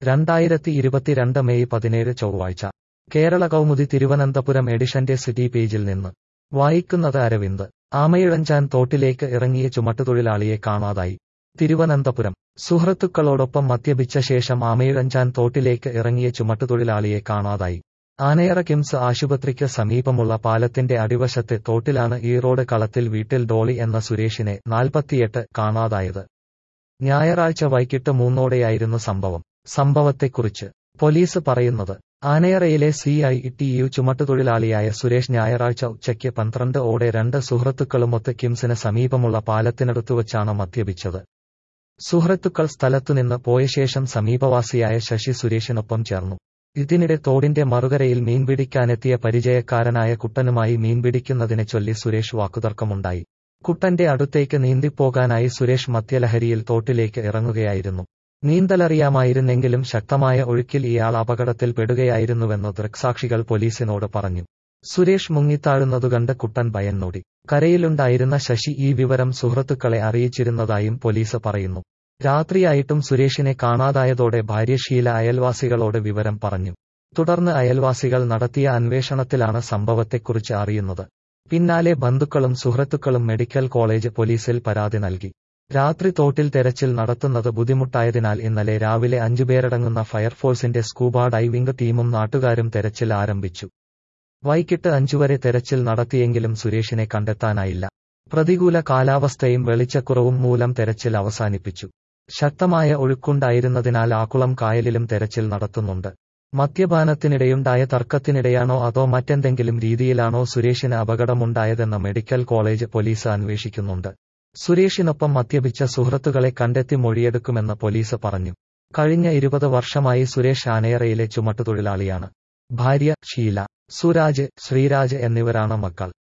രണ്ടായിരത്തി ഇരുപത്തിരണ്ട് മെയ് പതിനേഴ് ചൊവ്വാഴ്ച കേരള കൗമുദി തിരുവനന്തപുരം എഡിഷന്റെ സിറ്റി പേജിൽ നിന്ന് വായിക്കുന്നത് അരവിന്ദ് ആമയിഴഞ്ചാൻ തോട്ടിലേക്ക് ഇറങ്ങിയ ചുമട്ടുതൊഴിലാളിയെ കാണാതായി തിരുവനന്തപുരം സുഹൃത്തുക്കളോടൊപ്പം മദ്യപിച്ച ശേഷം ആമയിഴഞ്ചാൻ തോട്ടിലേക്ക് ഇറങ്ങിയ ചുമട്ടുതൊഴിലാളിയെ കാണാതായി ആനയറ കിംസ് ആശുപത്രിക്ക് സമീപമുള്ള പാലത്തിന്റെ അടിവശത്തെ തോട്ടിലാണ് ഈറോഡ് കളത്തിൽ വീട്ടിൽ ഡോളി എന്ന സുരേഷിനെ നാൽപ്പത്തിയെട്ട് കാണാതായത് ഞായറാഴ്ച വൈകിട്ട് മൂന്നോടെയായിരുന്നു സംഭവം സംഭവത്തെക്കുറിച്ച് പോലീസ് പറയുന്നത് ആനയറയിലെ സി ഐ ടി യു ചുമട്ടുതൊഴിലാളിയായ സുരേഷ് ഞായറാഴ്ച ഉച്ചയ്ക്ക് പന്ത്രണ്ട് ഓടെ രണ്ട് സുഹൃത്തുക്കളുമൊത്ത് കിംസിന് സമീപമുള്ള പാലത്തിനടുത്തുവച്ചാണ് മദ്യപിച്ചത് സുഹൃത്തുക്കൾ സ്ഥലത്തുനിന്ന് പോയ ശേഷം സമീപവാസിയായ ശശി സുരേഷിനൊപ്പം ചേർന്നു ഇതിനിടെ തോടിന്റെ മറുകരയിൽ മീൻപിടിക്കാനെത്തിയ പരിചയക്കാരനായ കുട്ടനുമായി മീൻപിടിക്കുന്നതിനെ ചൊല്ലി സുരേഷ് വാക്കുതർക്കമുണ്ടായി കുട്ടന്റെ അടുത്തേക്ക് നീന്തിപ്പോകാനായി സുരേഷ് മദ്യലഹരിയിൽ തോട്ടിലേക്ക് ഇറങ്ങുകയായിരുന്നു നീന്തലറിയാമായിരുന്നെങ്കിലും ശക്തമായ ഒഴുക്കിൽ ഇയാൾ അപകടത്തിൽ പെടുകയായിരുന്നുവെന്ന് ദൃക്സാക്ഷികൾ പോലീസിനോട് പറഞ്ഞു സുരേഷ് മുങ്ങിത്താഴുന്നതുകണ്ട് കുട്ടൻ ഭയന്നോടി കരയിലുണ്ടായിരുന്ന ശശി ഈ വിവരം സുഹൃത്തുക്കളെ അറിയിച്ചിരുന്നതായും പോലീസ് പറയുന്നു രാത്രിയായിട്ടും സുരേഷിനെ കാണാതായതോടെ ഭാര്യ ഷീല അയൽവാസികളോട് വിവരം പറഞ്ഞു തുടർന്ന് അയൽവാസികൾ നടത്തിയ അന്വേഷണത്തിലാണ് സംഭവത്തെക്കുറിച്ച് അറിയുന്നത് പിന്നാലെ ബന്ധുക്കളും സുഹൃത്തുക്കളും മെഡിക്കൽ കോളേജ് പോലീസിൽ പരാതി നൽകി രാത്രി തോട്ടിൽ തെരച്ചിൽ നടത്തുന്നത് ബുദ്ധിമുട്ടായതിനാൽ ഇന്നലെ രാവിലെ അഞ്ചുപേരടങ്ങുന്ന ഫയർഫോഴ്സിന്റെ സ്കൂബ ഡൈവിംഗ് ടീമും നാട്ടുകാരും തെരച്ചിൽ ആരംഭിച്ചു വൈകിട്ട് അഞ്ചുവരെ തെരച്ചിൽ നടത്തിയെങ്കിലും സുരേഷിനെ കണ്ടെത്താനായില്ല പ്രതികൂല കാലാവസ്ഥയും വെളിച്ചക്കുറവും മൂലം തെരച്ചിൽ അവസാനിപ്പിച്ചു ശക്തമായ ഒഴുക്കുണ്ടായിരുന്നതിനാൽ ആക്കുളം കായലിലും തെരച്ചിൽ നടത്തുന്നുണ്ട് മദ്യപാനത്തിനിടെയുണ്ടായ തർക്കത്തിനിടെയാണോ അതോ മറ്റെന്തെങ്കിലും രീതിയിലാണോ സുരേഷിന് അപകടമുണ്ടായതെന്ന് മെഡിക്കൽ കോളേജ് പോലീസ് അന്വേഷിക്കുന്നുണ്ട് സുരേഷിനൊപ്പം മദ്യപിച്ച സുഹൃത്തുക്കളെ കണ്ടെത്തി മൊഴിയെടുക്കുമെന്ന് പോലീസ് പറഞ്ഞു കഴിഞ്ഞ ഇരുപത് വർഷമായി സുരേഷ് ആനയറയിലെ ചുമട്ടുതൊഴിലാളിയാണ് ഭാര്യ ഷീല സുരാജ് ശ്രീരാജ് എന്നിവരാണ് മക്കൾ